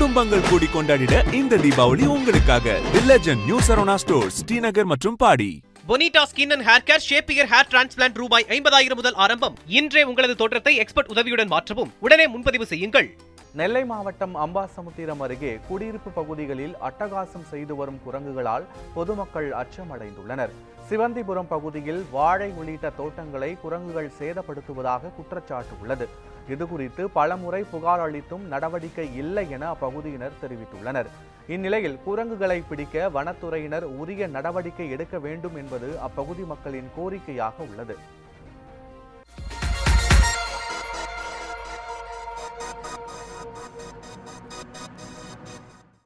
குடும்பங்கள் கூடி கொண்டாடிட இந்த தீபாவளி உங்களுக்காக the legend new Saravana stores Srinagar மற்றும் Padi Bonita skin and hair care ஷேப்பியர் ஹேர் டிரான்ஸ்பிளான்ட் ரூபாய் ஐம்பதாயிரம் முதல் ஆரம்பம் இன்றே உங்களது தோற்றத்தை எக்ஸ்பர்ட் உதவியுடன் மாற்றவும் உடனே முன்பதிவு செய்யுங்கள் நெல்லை மாவட்டம் அம்பாசமுத்திரம் அருகே குடியிருப்பு பகுதிகளில் அட்டகாசம் செய்து வரும் குரங்குகளால் பொதுமக்கள் அச்சமடைந்துள்ளனர் சிவந்திபுரம் பகுதியில் வாழை உள்ளிட்ட தோட்டங்களை குரங்குகள் சேதப்படுத்துவதாக குற்றச்சாட்டு உள்ளது இதுகுறித்து பலமுறை புகார் அளித்தும் நடவடிக்கை இல்லை என அப்பகுதியினர் தெரிவித்துள்ளனர் இந்நிலையில் குரங்குகளை பிடிக்க வனத்துறையினர் உரிய நடவடிக்கை எடுக்க வேண்டும் என்பது அப்பகுதி மக்களின் கோரிக்கையாக உள்ளது